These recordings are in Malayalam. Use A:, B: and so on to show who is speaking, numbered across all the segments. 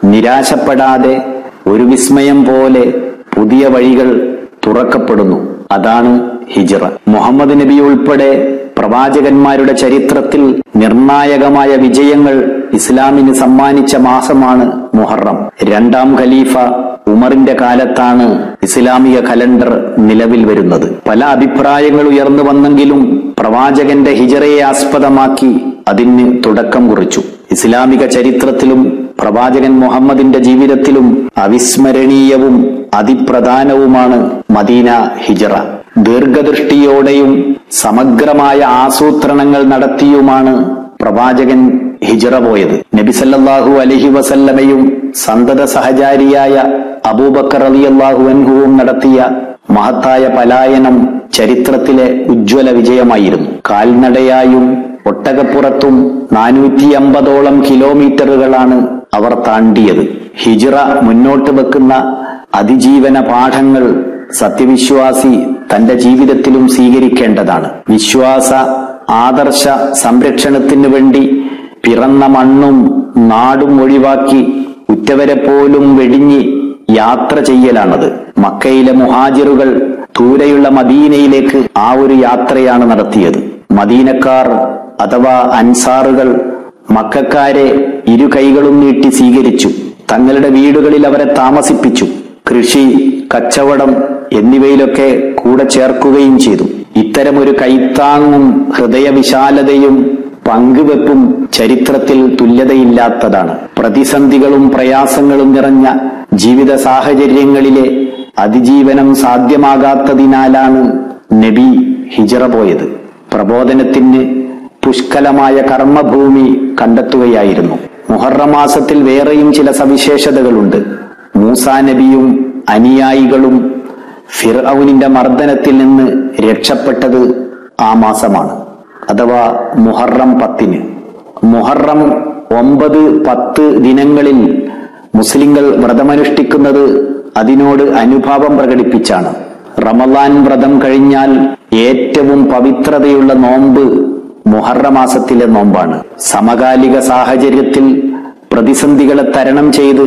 A: നിരാശപ്പെടാതെ ഒരു വിസ്മയം പോലെ പുതിയ വഴികൾ തുറക്കപ്പെടുന്നു അതാണ് ഹിജ്റ മുഹമ്മദ് നബി ഉൾപ്പെടെ പ്രവാചകന്മാരുടെ ചരിത്രത്തിൽ നിർണായകമായ വിജയങ്ങൾ ഇസ്ലാമിന് സമ്മാനിച്ച മാസമാണ് മുഹറം രണ്ടാം ഖലീഫ ഉമറിന്റെ കാലത്താണ് ഇസ്ലാമിക കലണ്ടർ നിലവിൽ വരുന്നത് പല അഭിപ്രായങ്ങൾ ഉയർന്നു വന്നെങ്കിലും പ്രവാചകന്റെ ഹിജറയെ ആസ്പദമാക്കി അതിന് തുടക്കം കുറിച്ചു ഇസ്ലാമിക ചരിത്രത്തിലും പ്രവാചകൻ മുഹമ്മദിന്റെ ജീവിതത്തിലും അവിസ്മരണീയവും അതിപ്രധാനവുമാണ് മദീന ഹിജറ ദീർഘദൃഷ്ടിയോടെയും സമഗ്രമായ ആസൂത്രണങ്ങൾ നടത്തിയുമാണ് പ്രവാചകൻ ഹിജറ പോയത് നബിസല്ലാഹു അലഹി വസല്ലമയും സന്തത സഹചാരിയായ അബൂബക്കർ അലിയല്ലാഹു അൻഹുവും നടത്തിയ മഹത്തായ പലായനം ചരിത്രത്തിലെ ഉജ്ജ്വല വിജയമായിരുന്നു കാൽനടയായും ഒട്ടകപ്പുറത്തും നാനൂറ്റി അമ്പതോളം കിലോമീറ്ററുകളാണ് അവർ താണ്ടിയത് ഹിജ്റ മുന്നോട്ട് വെക്കുന്ന അതിജീവന പാഠങ്ങൾ സത്യവിശ്വാസി തന്റെ ജീവിതത്തിലും സ്വീകരിക്കേണ്ടതാണ് വിശ്വാസ ആദർശ സംരക്ഷണത്തിനു വേണ്ടി പിറന്ന മണ്ണും നാടും ഒഴിവാക്കി ഉറ്റവരെ പോലും വെടിഞ്ഞ് യാത്ര ചെയ്യലാണത് മക്കയിലെ മുഹാജിറുകൾ ദൂരെയുള്ള മദീനയിലേക്ക് ആ ഒരു യാത്രയാണ് നടത്തിയത് മദീനക്കാർ അഥവാ അൻസാറുകൾ മക്കാരെ ഇരു കൈകളും നീട്ടി സ്വീകരിച്ചു തങ്ങളുടെ വീടുകളിൽ അവരെ താമസിപ്പിച്ചു കൃഷി കച്ചവടം എന്നിവയിലൊക്കെ കൂടെ ചേർക്കുകയും ചെയ്തു ഇത്തരമൊരു കൈത്താങ്ങും ഹൃദയവിശാലതയും പങ്കുവെപ്പും ചരിത്രത്തിൽ തുല്യതയില്ലാത്തതാണ് പ്രതിസന്ധികളും പ്രയാസങ്ങളും നിറഞ്ഞ ജീവിത സാഹചര്യങ്ങളിലെ അതിജീവനം സാധ്യമാകാത്തതിനാലാണ് നബി ഹിജറ പോയത് പ്രബോധനത്തിന് പുഷ്കലമായ കർമ്മഭൂമി കണ്ടെത്തുകയായിരുന്നു മുഹറം മാസത്തിൽ വേറെയും ചില സവിശേഷതകളുണ്ട് മൂസാ നബിയും അനുയായികളും ഫിർഔനിന്റെ മർദ്ദനത്തിൽ നിന്ന് രക്ഷപ്പെട്ടത് ആ മാസമാണ് അഥവാ മുഹറം പത്തിന് മുഹറം ഒമ്പത് പത്ത് ദിനങ്ങളിൽ മുസ്ലിങ്ങൾ വ്രതമനുഷ്ഠിക്കുന്നത് അതിനോട് അനുഭാവം പ്രകടിപ്പിച്ചാണ് റമലാൻ വ്രതം കഴിഞ്ഞാൽ ഏറ്റവും പവിത്രതയുള്ള നോമ്പ് മുഹറമാസത്തിലെ നോമ്പാണ് സമകാലിക സാഹചര്യത്തിൽ പ്രതിസന്ധികളെ തരണം ചെയ്ത്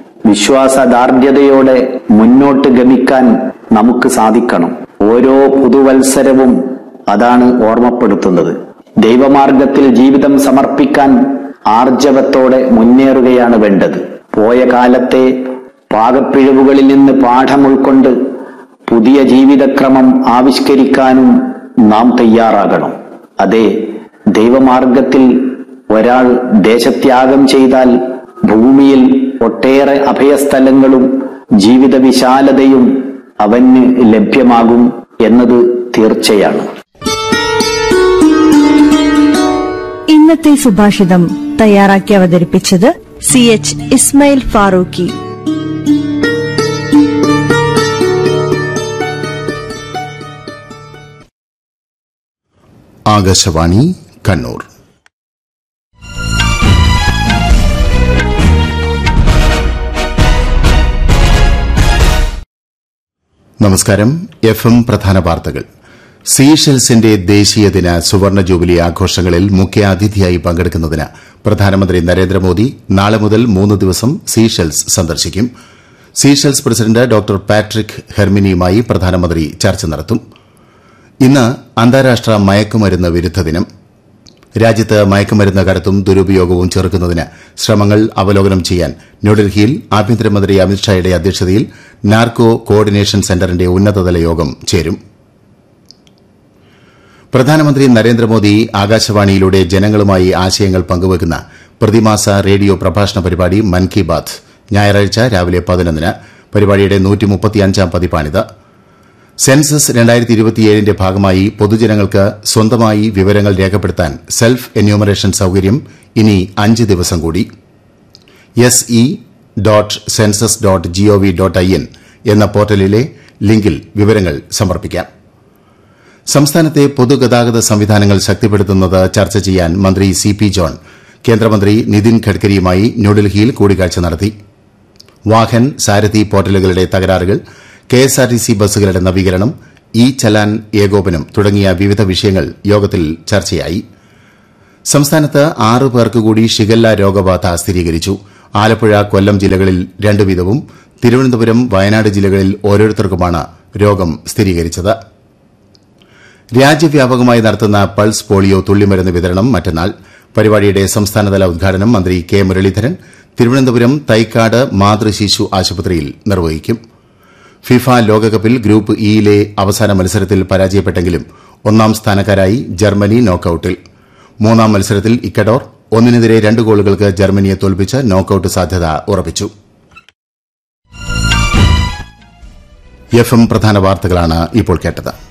A: വിശ്വാസദാർഢ്യതയോടെ മുന്നോട്ട് ഗമിക്കാൻ നമുക്ക് സാധിക്കണം ഓരോ പുതുവത്സരവും അതാണ് ഓർമ്മപ്പെടുത്തുന്നത് ദൈവമാർഗത്തിൽ ജീവിതം സമർപ്പിക്കാൻ ആർജവത്തോടെ മുന്നേറുകയാണ് വേണ്ടത് പോയ കാലത്തെ പാകപ്പിഴവുകളിൽ നിന്ന് പാഠം ഉൾക്കൊണ്ട് പുതിയ ജീവിതക്രമം ആവിഷ്കരിക്കാനും നാം തയ്യാറാകണം അതെ ദൈവമാർഗത്തിൽ ഒരാൾ ദേശത്യാഗം ചെയ്താൽ ഭൂമിയിൽ ഒട്ടേറെ അഭയസ്ഥലങ്ങളും ജീവിത വിശാലതയും അവന് ലഭ്യമാകും എന്നത് തീർച്ചയാണ്
B: ഇന്നത്തെ സുഭാഷിതം തയ്യാറാക്കി അവതരിപ്പിച്ചത് സി എച്ച് ഇസ്മയിൽ ഫാറൂഖി
C: ആകാശവാണി കണ്ണൂർ നമസ്കാരം എഫ് എം പ്രധാന വാർത്തകൾ സീഷെൽസിന്റെ ദേശീയ ദിന സുവർണ ജൂബിലി ആഘോഷങ്ങളിൽ മുഖ്യാതിഥിയായി പങ്കെടുക്കുന്നതിന് പ്രധാനമന്ത്രി നരേന്ദ്രമോദി നാളെ മുതൽ മൂന്ന് ദിവസം സീഷെൽസ് സന്ദർശിക്കും സീഷെൽസ് പ്രസിഡന്റ് ഡോക്ടർ പാട്രിക് ഹെർമിനിയുമായി പ്രധാനമന്ത്രി ചർച്ച നടത്തും ഇന്ന് അന്താരാഷ്ട്ര മയക്കുമരുന്ന് വിരുദ്ധ ദിനം രാജ്യത്ത് മയക്കുമരുന്ന് കടത്തും ദുരുപയോഗവും ചെറുക്കുന്നതിന് ശ്രമങ്ങൾ അവലോകനം ചെയ്യാൻ ന്യൂഡൽഹിയിൽ ആഭ്യന്തരമന്ത്രി അമിത്ഷായുടെ അധ്യക്ഷതയിൽ നാർക്കോ കോർഡിനേഷൻ സെന്ററിന്റെ ഉന്നതതല യോഗം ചേരും പ്രധാനമന്ത്രി നരേന്ദ്രമോദി ആകാശവാണിയിലൂടെ ജനങ്ങളുമായി ആശയങ്ങൾ പങ്കുവയ്ക്കുന്ന പ്രതിമാസ റേഡിയോ പ്രഭാഷണ പരിപാടി മൻ കി ബാത്ത് ഞായറാഴ്ച രാവിലെ പതിനൊന്നിന് പരിപാടിയുടെ നൂറ്റിമുപ്പത്തിയഞ്ചാം പതിപ്പാണിത് സെൻസസ് രണ്ടായിരത്തി ഇരുപത്തിയേഴിന്റെ ഭാഗമായി പൊതുജനങ്ങൾക്ക് സ്വന്തമായി വിവരങ്ങൾ രേഖപ്പെടുത്താൻ സെൽഫ് എന്യൂമറേഷൻ സൌകര്യം ഇനി അഞ്ച് ദിവസം കൂടി S E dot census dot GOV dot I N എന്ന പോർട്ടലിലെ ലിങ്കിൽ വിവരങ്ങൾ സമർപ്പിക്കാം സംസ്ഥാനത്തെ പൊതുഗതാഗത സംവിധാനങ്ങൾ ശക്തിപ്പെടുത്തുന്നത് ചർച്ച ചെയ്യാൻ മന്ത്രി സി പി ജോൺ കേന്ദ്രമന്ത്രി നിതിൻ ഗഡ്കരിയുമായി ന്യൂഡൽഹിയിൽ കൂടിക്കാഴ്ച നടത്തി വാഹൻ സാരഥി പോർട്ടലുകളുടെ തകരാറുകൾ കെഎസ്ആർടിസി ബസ്സുകളുടെ നവീകരണം ഇ ചലാൻ ഏകോപനം തുടങ്ങിയ വിവിധ വിഷയങ്ങൾ യോഗത്തിൽ ചർച്ചയായി സംസ്ഥാനത്ത് ആറ് പേർക്ക് കൂടി ഷിഗല്ല രോഗബാധ സ്ഥിരീകരിച്ചു ആലപ്പുഴ കൊല്ലം ജില്ലകളിൽ രണ്ടു വീതവും തിരുവനന്തപുരം വയനാട് ജില്ലകളിൽ ഓരോരുത്തർക്കുമാണ് രോഗം സ്ഥിരീകരിച്ചത് രാജ്യവ്യാപകമായി നടത്തുന്ന പൾസ് പോളിയോ തുള്ളിമരുന്ന് വിതരണം മറ്റന്നാൾ പരിപാടിയുടെ സംസ്ഥാനതല ഉദ്ഘാടനം മന്ത്രി കെ മുരളീധരൻ തിരുവനന്തപുരം തൈക്കാട് മാതൃശിശു ആശുപത്രിയിൽ നിർവഹിക്കും ഫിഫ ലോകകപ്പിൽ ഗ്രൂപ്പ് ഇയിലെ അവസാന മത്സരത്തിൽ പരാജയപ്പെട്ടെങ്കിലും ഒന്നാം സ്ഥാനക്കാരായി ജർമ്മനി നോക്കൌട്ടിൽ മൂന്നാം മത്സരത്തിൽ ഇക്കഡോർ ഒന്നിനെതിരെ രണ്ട് ഗോളുകൾക്ക് ജർമ്മനിയെ തോൽപ്പിച്ച് നോക്കൌട്ട് സാധ്യത ഉറപ്പിച്ചു എഫ് എം പ്രധാന വാർത്തകളാണ് ഇപ്പോൾ കേട്ടത്